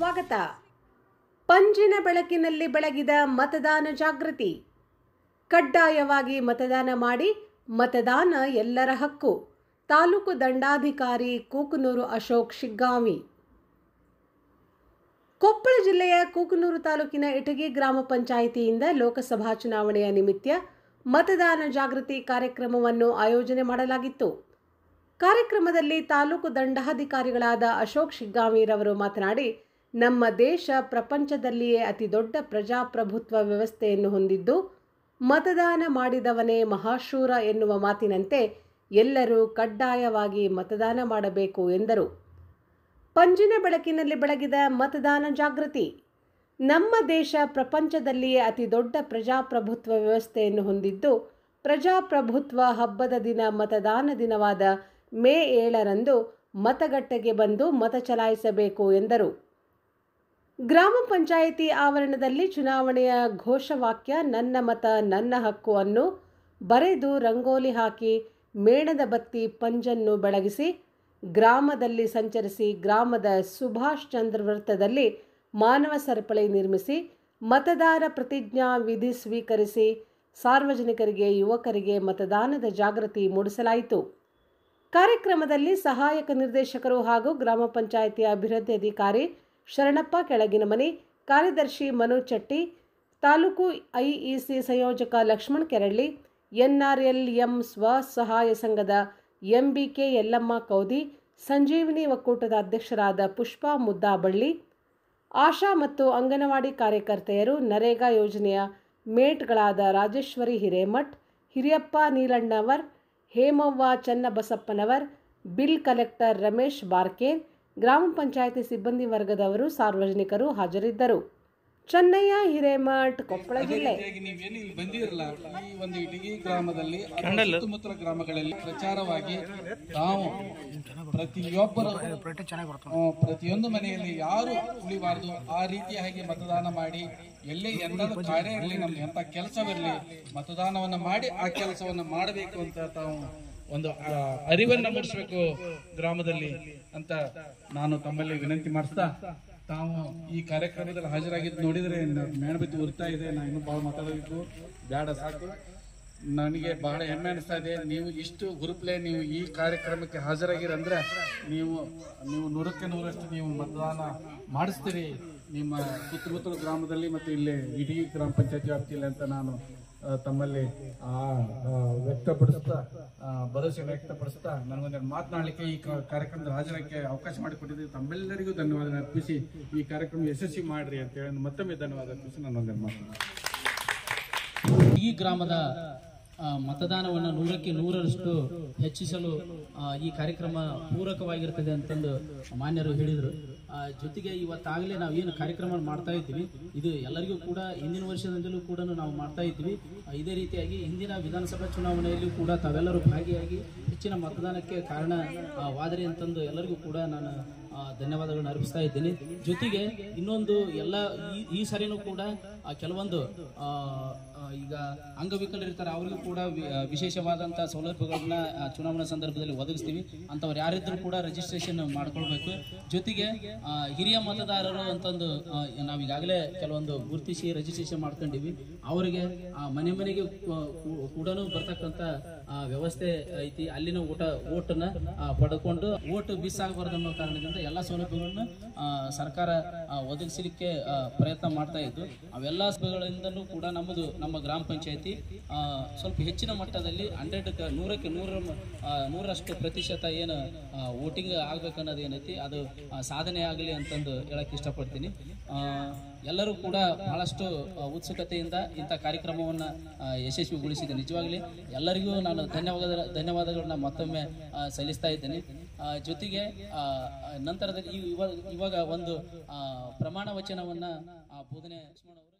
ಸ್ವಾಗತ ಪಂಜಿನ ಬೆಳಕಿನಲ್ಲಿ ಬೆಳಗಿದ ಮತದಾನ ಜಾಗೃತಿ ಕಡ್ಡಾಯವಾಗಿ ಮತದಾನ ಮಾಡಿ ಮತದಾನ ಎಲ್ಲರ ಹಕ್ಕು ತಾಲೂಕು ದಂಡಾಧಿಕಾರಿ ಕೂಕನೂರು ಅಶೋಕ್ ಶಿಗ್ಗಾವಿ ಕೊಪ್ಪಳ ಜಿಲ್ಲೆಯ ಕೂಕನೂರು ತಾಲೂಕಿನ ಇಟಗಿ ಗ್ರಾಮ ಪಂಚಾಯಿತಿಯಿಂದ ಲೋಕಸಭಾ ಚುನಾವಣೆಯ ನಿಮಿತ್ತ ಮತದಾನ ಜಾಗೃತಿ ಕಾರ್ಯಕ್ರಮವನ್ನು ಆಯೋಜನೆ ಮಾಡಲಾಗಿತ್ತು ಕಾರ್ಯಕ್ರಮದಲ್ಲಿ ತಾಲೂಕು ದಂಡಾಧಿಕಾರಿಗಳಾದ ಅಶೋಕ್ ಶಿಗ್ಗಾವಿರವರು ಮಾತನಾಡಿ ನಮ್ಮ ದೇಶ ಪ್ರಪಂಚದಲ್ಲಿಯೇ ಅತಿ ದೊಡ್ಡ ಪ್ರಜಾಪ್ರಭುತ್ವ ವ್ಯವಸ್ಥೆಯನ್ನು ಹೊಂದಿದ್ದು ಮತದಾನ ಮಾಡಿದವನೇ ಮಹಾಶೂರ ಎನ್ನುವ ಮಾತಿನಂತೆ ಎಲ್ಲರೂ ಕಡ್ಡಾಯವಾಗಿ ಮತದಾನ ಮಾಡಬೇಕು ಎಂದರು ಪಂಜಿನ ಬೆಳಕಿನಲ್ಲಿ ಬೆಳಗಿದ ಮತದಾನ ಜಾಗೃತಿ ನಮ್ಮ ದೇಶ ಪ್ರಪಂಚದಲ್ಲಿಯೇ ಅತಿ ದೊಡ್ಡ ಪ್ರಜಾಪ್ರಭುತ್ವ ವ್ಯವಸ್ಥೆಯನ್ನು ಹೊಂದಿದ್ದು ಪ್ರಜಾಪ್ರಭುತ್ವ ಹಬ್ಬದ ದಿನ ಮತದಾನ ದಿನವಾದ ಮೇ ಏಳರಂದು ಮತಗಟ್ಟೆಗೆ ಬಂದು ಮತ ಚಲಾಯಿಸಬೇಕು ಎಂದರು ಗ್ರಾಮ ಪಂಚಾಯಿತಿ ಆವರಣದಲ್ಲಿ ಚುನಾವಣೆಯ ಘೋಷವಾಕ್ಯ ನನ್ನ ಮತ ನನ್ನ ಹಕ್ಕು ಅನ್ನು ಬರೆದು ರಂಗೋಲಿ ಹಾಕಿ ಮೇಣದ ಬತ್ತಿ ಪಂಜನ್ನು ಬೆಳಗಿಸಿ ಗ್ರಾಮದಲ್ಲಿ ಸಂಚರಿಸಿ ಗ್ರಾಮದ ಸುಭಾಷ್ ಚಂದ್ರ ವೃತ್ತದಲ್ಲಿ ಮಾನವ ಸರಪಳಿ ನಿರ್ಮಿಸಿ ಮತದಾರ ಪ್ರತಿಜ್ಞಾ ವಿಧಿ ಸ್ವೀಕರಿಸಿ ಸಾರ್ವಜನಿಕರಿಗೆ ಯುವಕರಿಗೆ ಮತದಾನದ ಜಾಗೃತಿ ಮೂಡಿಸಲಾಯಿತು ಕಾರ್ಯಕ್ರಮದಲ್ಲಿ ಸಹಾಯಕ ನಿರ್ದೇಶಕರು ಹಾಗೂ ಗ್ರಾಮ ಪಂಚಾಯಿತಿ ಅಭಿವೃದ್ಧಿ ಅಧಿಕಾರಿ ಶರಣಪ್ಪ ಕೆಳಗಿನ ಮನೆ ಕಾರ್ಯದರ್ಶಿ ಮನೋಜ್ ಚಟ್ಟಿ ತಾಲೂಕು ಐಇಸಿ ಸಂಯೋಜಕ ಲಕ್ಷ್ಮಣ್ ಕೆರಳ್ಳಿ ಎನ್ಆರ್ಎಲ್ ಎಂ ಸ್ವಸಹಾಯ ಸಂಘದ ಎಂಬಿಕೆ ಯಲ್ಲಮ್ಮ ಕೌದಿ ಸಂಜೀವಿನಿ ಒಕ್ಕೂಟದ ಅಧ್ಯಕ್ಷರಾದ ಪುಷ್ಪಾ ಮುದ್ದಾಬಳ್ಳಿ ಆಶಾ ಮತ್ತು ಅಂಗನವಾಡಿ ಕಾರ್ಯಕರ್ತೆಯರು ನರೇಗಾ ಯೋಜನೆಯ ಮೇಟ್ಗಳಾದ ರಾಜೇಶ್ವರಿ ಹಿರೇಮಠ್ ಹಿರಿಯಪ್ಪ ನೀಲಣ್ಣವರ್ ಹೇಮವ್ವ ಚನ್ನಬಸಪ್ಪನವರ್ ಬಿಲ್ ಕಲೆಕ್ಟರ್ ರಮೇಶ್ ಬಾರ್ಕೇನ್ ಗ್ರಾಮ ಪಂಚಾಯಿತಿ ಸಿಬ್ಬಂದಿ ವರ್ಗದವರು ಸಾರ್ವಜನಿಕರು ಹಾಜರಿದ್ದರು ಚೆನ್ನಯ್ಯ ಹಿರೇಮಠ್ ಕೊಪ್ಪಳ ಜಿಲ್ಲೆ ರೀತಿಯಾಗಿ ನೀವೇನು ಇಲ್ಲಿ ಬಂದಿರಲ್ಲ ಈ ಒಂದು ಇಟಗಿ ಗ್ರಾಮದಲ್ಲಿ ಅಥವಾ ಸುತ್ತಮುತ್ತಲ ಗ್ರಾಮಗಳಲ್ಲಿ ಪ್ರಚಾರವಾಗಿ ತಾವು ಪ್ರತಿಯೊಬ್ಬರು ಆ, ಪ್ರತಿಯೊಂದು ಮನೆಯಲ್ಲಿ ಯಾರು ಉಳಿಬಾರದು ಆ ರೀತಿಯಾಗಿ ಮತದಾನ ಮಾಡಿ ಎಲ್ಲೇ ಎಂದಾದ್ರೂ ಕಾರ್ಯ ಇರಲಿ ನಮ್ಗೆ ಎಂತ ಕೆಲಸವಿರಲಿ ಮತದಾನವನ್ನ ಮಾಡಿ ಆ ಕೆಲಸವನ್ನ ಮಾಡಬೇಕು ಅಂತ ತಾವು ಒಂದು ಆ, ಅರಿವನ್ನ ಮೂಡಿಸ್ಬೇಕು ಗ್ರಾಮದಲ್ಲಿ ಅಂತ ನಾನು ತಮ್ಮಲ್ಲಿ ವಿನಂತಿ ಮಾಡಿಸ್ತಾ ತಾವು ಈ ಕಾರ್ಯಕ್ರಮದಲ್ಲಿ ಹಾಜರಾಗಿದ್ದು ನೋಡಿದ್ರೆ ಮೇಣಬತ್ತಿ ಉರ್ತಾ ಇದೆ ನಾ ಇನ್ನೂ ಭಾಳ ಮಾತಾಡೋದಿತ್ತು ಬೇಡ ಸಾಕು ನನಗೆ ಬಹಳ ಹೆಮ್ಮೆ ಅನಿಸ್ತಾ ಇದೆ ನೀವು ಇಷ್ಟು ಗುರುಪ್ಲೆ ನೀವು ಈ ಕಾರ್ಯಕ್ರಮಕ್ಕೆ ಹಾಜರಾಗಿರಂದ್ರೆ ನೀವು ನೀವು ನೂರಕ್ಕೆ ನೂರಷ್ಟು ನೀವು ಮತದಾನ ಮಾಡಿಸ್ತೀರಿ ನಿಮ್ಮ ಸುತ್ತಮುತ್ತಲ ಗ್ರಾಮದಲ್ಲಿ ಮತ್ತು ಇಲ್ಲಿ ಇಡೀ ಗ್ರಾಮ ಪಂಚಾಯತಿ ವ್ಯಾಪ್ತಿಯಲ್ಲಿ ಅಂತ ನಾನು ಆ, ತಮ್ಮಲ್ಲಿ ಆ, ಆ, ವ್ಯಕ್ತಪಡಿಸ್ತಾ ಆ, ಭರವಸೆ ವ್ಯಕ್ತಪಡಿಸ್ತಾ ನನಗೊಂದೆರಡು ಮಾತನಾಡಲಿಕ್ಕೆ ಈ ಕ- ಕಾರ್ಯಕ್ರಮದಲ್ಲಿ ಹಾಜರಾಗಕ್ಕೆ ಅವಕಾಶ ಮಾಡಿಕೊಟ್ಟಿದ್ದೀವಿ ತಮ್ಮೆಲ್ಲರಿಗೂ ಧನ್ಯವಾದ ಅರ್ಪಿಸಿ ಈ ಕಾರ್ಯಕ್ರಮ ಯಶಸ್ವಿ ಮಾಡ್ರಿ ಅಂತ ಹೇಳಿ ಮತ್ತೊಮ್ಮೆ ಧನ್ಯವಾದ ಅರ್ಪಿಸಿ ನಾನು ಒಂದೆರಡು ಮಾತನಾಡ್ತೀನಿ ಈ ಗ್ರಾಮದ ಆ, ಮತದಾನವನ್ನು ನೂರಕ್ಕೆ ನೂರರಷ್ಟು ಹೆಚ್ಚಿಸಲು ಆ, ಈ ಕಾರ್ಯಕ್ರಮ ಪೂರಕವಾಗಿರ್ತದೆ ಅಂತಂದು ಮಾನ್ಯರು ಹೇಳಿದರು ಆ, ಜೊತೆಗೆ ಇವತ್ತಾಗಲೇ ನಾವು ಏನು ಕಾರ್ಯಕ್ರಮ ಮಾಡ್ತಾ ಇದ್ದೀವಿ ಇದು ಎಲ್ಲರಿಗೂ ಕೂಡ ಹಿಂದಿನ ವರ್ಷದಿಂದಲೂ ಕೂಡ ನಾವು ಮಾಡ್ತಾ ಇದ್ದೀವಿ ಆ, ಇದೇ ರೀತಿಯಾಗಿ ಹಿಂದಿನ ವಿಧಾನಸಭಾ ಚುನಾವಣೆಯಲ್ಲಿ ಕೂಡ ತಾವೆಲ್ಲರೂ ಭಾಗಿಯಾಗಿ ಹೆಚ್ಚಿನ ಮತದಾನಕ್ಕೆ ಕಾರಣ ಆ, ವಾದರಿ ಅಂತಂದು ಎಲ್ಲರಿಗೂ ಕೂಡ ನಾನು ಆ, ಧನ್ಯವಾದಗಳನ್ನ ಅರ್ಪಿಸ್ತಾ ಇದ್ದೀನಿ ಜೊತೆಗೆ ಇನ್ನೊಂದು ಎಲ್ಲ ಈ- ಈ ಸರಿನೂ ಕೂಡ ಆ, ಕೆಲವೊಂದು ಆ, ಆ, ಈಗ ಅಂಗವಿಕಲರಿರ್ತಾರೆ ಅವರಿಗೂ ಕೂಡ ವಿ- ಆ, ವಿಶೇಷವಾದಂಥ ಸೌಲಭ್ಯಗಳನ್ನ ಆ, ಚುನಾವಣಾ ಸಂದರ್ಭದಲ್ಲಿ ಒದಗಿಸ್ತೀವಿ ಅಂಥವ್ರು ಯಾರಿದ್ರು ಕೂಡ ರಿಜಿಸ್ಟ್ರೇಷನ್ ಮಾಡ್ಕೊಳ್ಬೇಕು ಜೊತೆಗೆ ಆ, ಹಿರಿಯ ಮತದಾರರು ಅಂತಂದು ಆ, ನಾವು ಈಗಾಗಲೇ ಕೆಲವೊಂದು ಗುರುತಿಸಿ ರಿಜಿಸ್ಟ್ರೇಷನ್ ಮಾಡ್ಕೊಂಡಿವಿ ಅವರಿಗೆ ಆ, ಮನೆ ಮನೆಗೆ ಕೂಡ ಬರ್ತಕ್ಕಂಥ ಆ, ವ್ಯವಸ್ಥೆ ಐತಿ ಅಲ್ಲಿನ ಊಟ ಓಟನ್ನ ಆ, ಪಡ್ಕೊಂಡು ಓಟ್ ಮಿಸ್ ಆಗಬಾರ್ದು ಅನ್ನೋ ಕಾರಣದಿಂದ ಎಲ್ಲ ಸೌಲಭ್ಯಗಳನ್ನು ಆ, ಸರ್ಕಾರ ಆ, ಒದಗಿಸಲಿಕ್ಕೆ ಆ, ಪ್ರಯತ್ನ ಮಾಡ್ತಾ ಇದ್ದು ಅವೆಲ್ಲ ಸಭೆಗಳಿಂದಲೂ ಕೂಡ ನಮ್ಮದು ನಮ್ಮ ಗ್ರಾಮ ಪಂಚಾಯತಿ ಆ, ಸ್ವಲ್ಪ ಹೆಚ್ಚಿನ ಮಟ್ಟದಲ್ಲಿ ಹಂಡ್ರೆಡ್ ನೂರಕ್ಕೆ ನೂರ ಆ, ನೂರರಷ್ಟು ಪ್ರತಿಶತ ಏನು ವೋಟಿಂಗ್ ಆಗ್ಬೇಕನ್ನೋದು ಏನೈತಿ ಅದು ಆ, ಸಾಧನೆ ಆಗಲಿ ಅಂತಂದು ಹೇಳಕ್ ಇಷ್ಟಪಡ್ತೀನಿ ಆ, ಎಲ್ಲರೂ ಕೂಡ ಬಹಳಷ್ಟು ಆ, ಉತ್ಸುಕತೆಯಿಂದ ಇಂಥ ಕಾರ್ಯಕ್ರಮವನ್ನು ಯಶಸ್ವಿಗೊಳಿಸಿದೆ ನಿಜವಾಗ್ಲಿ ಎಲ್ಲರಿಗೂ ನಾನು ಧನ್ಯವಾದ ಧನ್ಯವಾದಗಳನ್ನ ಮತ್ತೊಮ್ಮೆ ಆ, ಸಲ್ಲಿಸ್ತಾ ಇದ್ದೇನೆ ಆ, ಜೊತೆಗೆ ಆ, ನಂತರದಲ್ಲಿ ಈ- ಇವಾಗ ಇವಾಗ ಒಂದು ಆ, ಪ್ರಮಾಣ ವಚನವನ್ನ ಆ, ಬೋಧನೆ ಲಕ್ಷ್ಮಣ್ ಅವರು